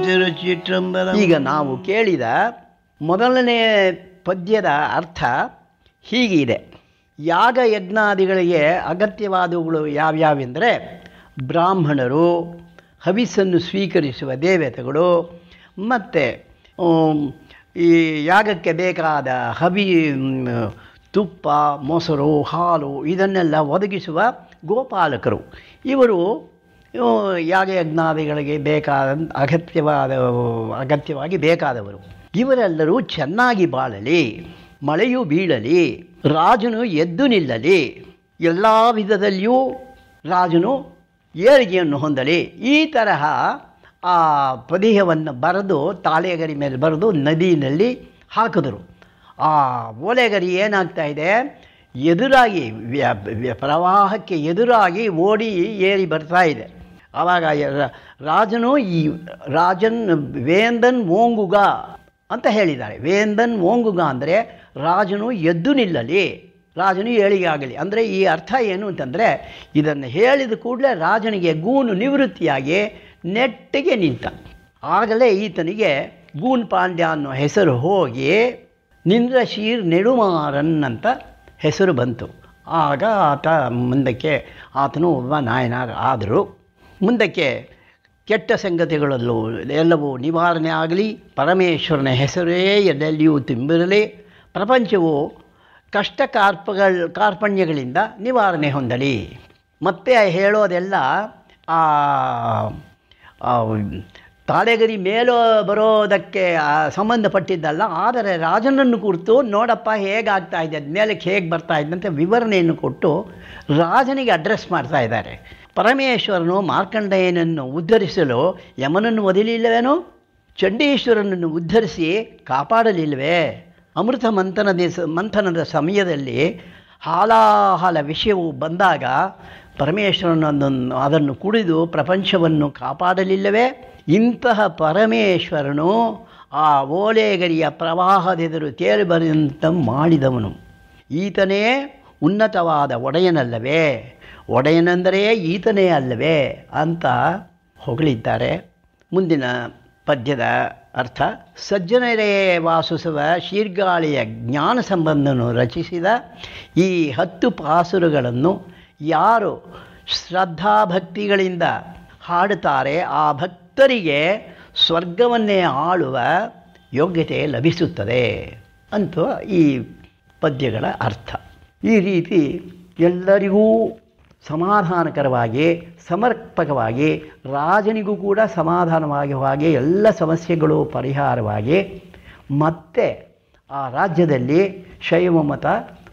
ತಿರುಚಿಟ್ರಂಬರ ಈಗ ನಾವು ಕೇಳಿದ ಮೊದಲನೇ ಪದ್ಯದ ಅರ್ಥ ಹೀಗಿದೆ ಯಾಗ ಯಜ್ಞಾದಿಗಳಿಗೆ ಅಗತ್ಯವಾದವುಗಳು ಯಾವ್ಯಾವೆಂದರೆ ಬ್ರಾಹ್ಮಣರು ಹವಿಸ್ಸನ್ನು ಸ್ವೀಕರಿಸುವ ದೇವತೆಗಳು ಮತ್ತು ಈ ಯಾಗಕ್ಕೆ ಬೇಕಾದ ಹವಿ ಮ್, ತುಪ್ಪ ಮೊಸರು ಹಾಲು ಇದನ್ನೆಲ್ಲ ಒದಗಿಸುವ ಗೋಪಾಲಕರು ಇವರು ಇವು ಯಾಗಯಜ್ಞಾದಿಗಳಿಗೆ ಬೇಕಾದ ಅಗತ್ಯವಾದ ಅಗತ್ಯವಾಗಿ ಬೇಕಾದವರು ಇವರೆಲ್ಲರೂ ಚೆನ್ನಾಗಿ ಬಾಳಲಿ ಮಳೆಯು ಬೀಳಲಿ ರಾಜನು ಎದ್ದು ನಿಲ್ಲಲಿ ಎಲ್ಲ ವಿಧದಲ್ಲಿಯೂ ರಾಜನು ಏಳಿಗೆಯನ್ನು ಹೊಂದಲಿ ಈ ತರಹ ಆ ಪದೇಹವನ್ನು ಬರೆದು ತಾಳೆಗರಿ ಮೇಲೆ ಬರೆದು ನದಿಯಲ್ಲಿ ಹಾಕಿದರು ಆ ಓಲೆಗರಿ ಏನಾಗ್ತಾ ಇದೆ ಎದುರಾಗಿ ವ್ಯ- ವ್ಯ- ಪ್ರವಾಹಕ್ಕೆ ಎದುರಾಗಿ ಓಡಿ ಏರಿ ಬರ್ತಾ ಇದೆ ಆವಾಗ ರ- ರಾಜನು ಈ ರಾಜನ್ ವೇಂದನ್ ಓಂಗುಗ ಅಂತ ಹೇಳಿದ್ದಾರೆ ವೇಂದನ್ ಓಂಗುಗ ಅಂದರೆ ರಾಜನು ಎದ್ದು ನಿಲ್ಲಲಿ ರಾಜನು ಏಳಿಗೆ ಆಗಲಿ ಅಂದರೆ ಈ ಅರ್ಥ ಏನು ಅಂತಂದರೆ ಇದನ್ನು ಹೇಳಿದ ಕೂಡಲೇ ರಾಜನಿಗೆ ಗೂನು ನಿವೃತ್ತಿಯಾಗಿ ನೆಟ್ಟಿಗೆ ನಿಂತ ಆಗಲೇ ಈತನಿಗೆ ಗೂನ್ ಪಾಂಡ್ಯ ಅನ್ನೋ ಹೆಸರು ಹೋಗಿ ನಿಂದ್ರಶೀರ್ ನೆಡುಮಾರನ್ ಅಂತ ಹೆಸರು ಬಂತು ಆಗ ಆತ ಮುಂದಕ್ಕೆ ಆತನು ಒಬ್ಬ ನಾಯನಾಗ ಆದರು ಮುಂದಕ್ಕೆ ಕೆಟ್ಟ ಸಂಗತಿಗಳಲ್ಲೂ ಎಲ್ಲವೂ ನಿವಾರಣೆ ಆಗಲಿ ಪರಮೇಶ್ವರನ ಹೆಸರೇ ಎಲ್ಲೆಲ್ಲಿಯೂ ತುಂಬಿರಲಿ ಪ್ರಪಂಚವು ಕಷ್ಟ ಕಾರ್ಪಗಳ ಕಾರ್ಪಣ್ಯಗಳಿಂದ ನಿವಾರಣೆ ಹೊಂದಲಿ ಮತ್ತೆ ಹೇಳೋದೆಲ್ಲ ಆ ಆ ತಾಳೆಗರಿ ಮೇಲೋ ಬರೋದಕ್ಕೆ ಆ ಸಂಬಂಧಪಟ್ಟಿದ್ದಲ್ಲ ಆದರೆ ರಾಜನನ್ನು ಕುರಿತು ನೋಡಪ್ಪ ಹೇಗಾಗ್ತಾ ಇದೆ ಅದ್ ಮೇಲಕ್ಕೆ ಹೇಗೆ ಬರ್ತಾ ಇದ್ದಂತೆ ವಿವರಣೆಯನ್ನು ಕೊಟ್ಟು ರಾಜನಿಗೆ ಅಡ್ರೆಸ್ ಮಾಡ್ತಾ ಇದ್ದಾರೆ ಪರಮೇಶ್ವರನು ಮಾರ್ಕಂಡೇಯನನ್ನು ಉದ್ಧರಿಸಲು ಯಮನನ್ನು ಒದಲಿಲ್ಲವೇನೋ ಚಂಡೀಶ್ವರನನ್ನು ಉದ್ಧರಿಸಿ ಕಾಪಾಡಲಿಲ್ಲವೇ ಅಮೃತ ಮಂಥನದ ಮಂಥನದ ಸಮಯದಲ್ಲಿ ಹಾಲಾಹಲ ವಿಷಯವು ಬಂದಾಗ ಪರಮೇಶ್ವರನನ್ನು ಅದನ್ನು ಕುಡಿದು ಪ್ರಪಂಚವನ್ನು ಕಾಪಾಡಲಿಲ್ಲವೇ ಇಂತಹ ಪರಮೇಶ್ವರನು ಆ ಓಲೆಗರಿಯ ಪ್ರವಾಹದೆದುರು ತೇಲಿ ಬರೆದಂತ ಮಾಡಿದವನು ಈತನೇ ಉನ್ನತವಾದ ಒಡೆಯನಲ್ಲವೇ ಒಡೆಯನೆಂದರೆ ಈತನೇ ಅಲ್ಲವೇ ಅಂತ ಹೊಗಳಿದ್ದಾರೆ ಮುಂದಿನ ಪದ್ಯದ ಅರ್ಥ ಸಜ್ಜನರೇ ವಾಸಿಸುವ ಶೀರ್ಗಾಳಿಯ ಜ್ಞಾನ ಸಂಬಂಧವನ್ನು ರಚಿಸಿದ ಈ ಹತ್ತು ಪಾಸುರಗಳನ್ನು ಯಾರು ಶ್ರದ್ಧಾಭಕ್ತಿಗಳಿಂದ ಹಾಡುತ್ತಾರೆ ಆ ಭಕ್ತರಿಗೆ ಸ್ವರ್ಗವನ್ನೇ ಆಳುವ ಯೋಗ್ಯತೆ ಲಭಿಸುತ್ತದೆ ಅಂತ ಈ ಪದ್ಯಗಳ ಅರ್ಥ ಈ ರೀತಿ ಎಲ್ಲರಿಗೂ ಸಮಾಧಾನಕರವಾಗಿ ಸಮರ್ಪಕವಾಗಿ ರಾಜನಿಗೂ ಕೂಡ ಸಮಾಧಾನವಾಗಿ ಹಾಗೆ ಎಲ್ಲ ಸಮಸ್ಯೆಗಳು ಪರಿಹಾರವಾಗಿ ಮತ್ತೆ ಆ ರಾಜ್ಯದಲ್ಲಿ ಶೈವ ಮತ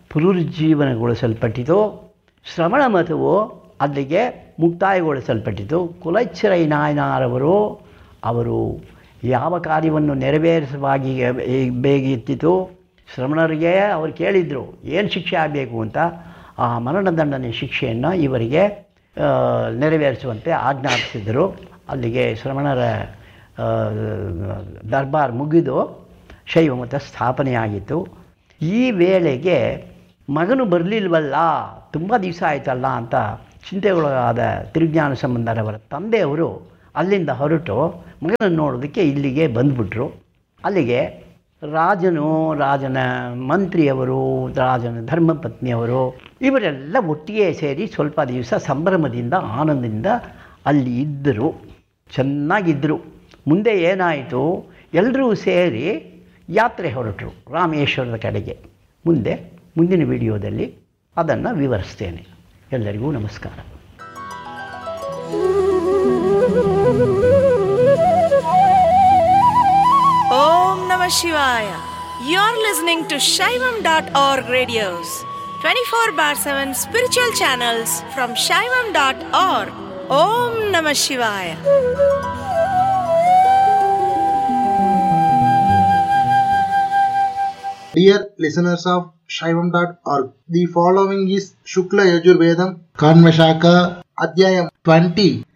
ಪುನರುಜ್ಜೀವನಗೊಳಿಸಲ್ಪಟ್ಟಿತು ಶ್ರವಣ ಮತವು ಅಲ್ಲಿಗೆ ಮುಕ್ತಾಯಗೊಳಿಸಲ್ಪಟ್ಟಿತು ಕುಲಚ್ಚರೈ ನಾಯನಾರವರು ಅವರು ಯಾವ ಕಾರ್ಯವನ್ನು ನೆರವೇರಿಸುವಾಗಿ ಬೇಗಿತ್ತಿತು ಶ್ರಮಣರಿಗೆ ಅವರು ಕೇಳಿದರು ಏನು ಶಿಕ್ಷೆ ಆಗಬೇಕು ಅಂತ ಆ ಮರಣದಂಡನೆ ಶಿಕ್ಷೆಯನ್ನು ಇವರಿಗೆ ಆ, ನೆರವೇರಿಸುವಂತೆ ಆಜ್ಞಾಪಿಸಿದರು ಅಲ್ಲಿಗೆ ಶ್ರಮಣರ ಆ, ದರ್ಬಾರ್ ಮುಗಿದು ಶೈವ ಮತ ಸ್ಥಾಪನೆಯಾಗಿತ್ತು ಈ ವೇಳೆಗೆ ಮಗನು ಬರಲಿಲ್ವಲ್ಲ ತುಂಬ ದಿವಸ ಆಯ್ತಲ್ಲ ಅಂತ ಚಿಂತೆಗೊಳಗಾದ ತಿರುಜ್ಞಾನ ಸಂಬಂಧರವರ ತಂದೆಯವರು ಅಲ್ಲಿಂದ ಹೊರಟು ಮಗನನ್ನು ನೋಡೋದಕ್ಕೆ ಇಲ್ಲಿಗೆ ಬಂದ್ಬಿಟ್ರು ಅಲ್ಲಿಗೆ ರಾಜನು ರಾಜನ ಮಂತ್ರಿಯವರು ರಾಜನ ಧರ್ಮಪತ್ನಿಯವರು ಇವರೆಲ್ಲ ಒಟ್ಟಿಗೆ ಸೇರಿ ಸ್ವಲ್ಪ ದಿವಸ ಸಂಭ್ರಮದಿಂದ ಆನಂದದಿಂದ ಅಲ್ಲಿ ಇದ್ದರು ಚೆನ್ನಾಗಿದ್ದರು ಮುಂದೆ ಏನಾಯಿತು ಎಲ್ಲರೂ ಸೇರಿ ಯಾತ್ರೆ ಹೊರಟರು ರಾಮೇಶ್ವರದ ಕಡೆಗೆ ಮುಂದೆ ಮುಂದಿನ ವಿಡಿಯೋದಲ್ಲಿ ಅದನ್ನು ವಿವರಿಸ್ತೇನೆ ಎಲ್ಲರಿಗೂ ನಮಸ್ಕಾರ Om Namah Shivaya. You're listening to Shaivam.org radios, 24 bar 7 spiritual channels from Shaivam.org. Om Namah Shivaya. Dear listeners of Shaivam.org, the following is Shukla Yajurvedam Kanvashaka Adhyayam 20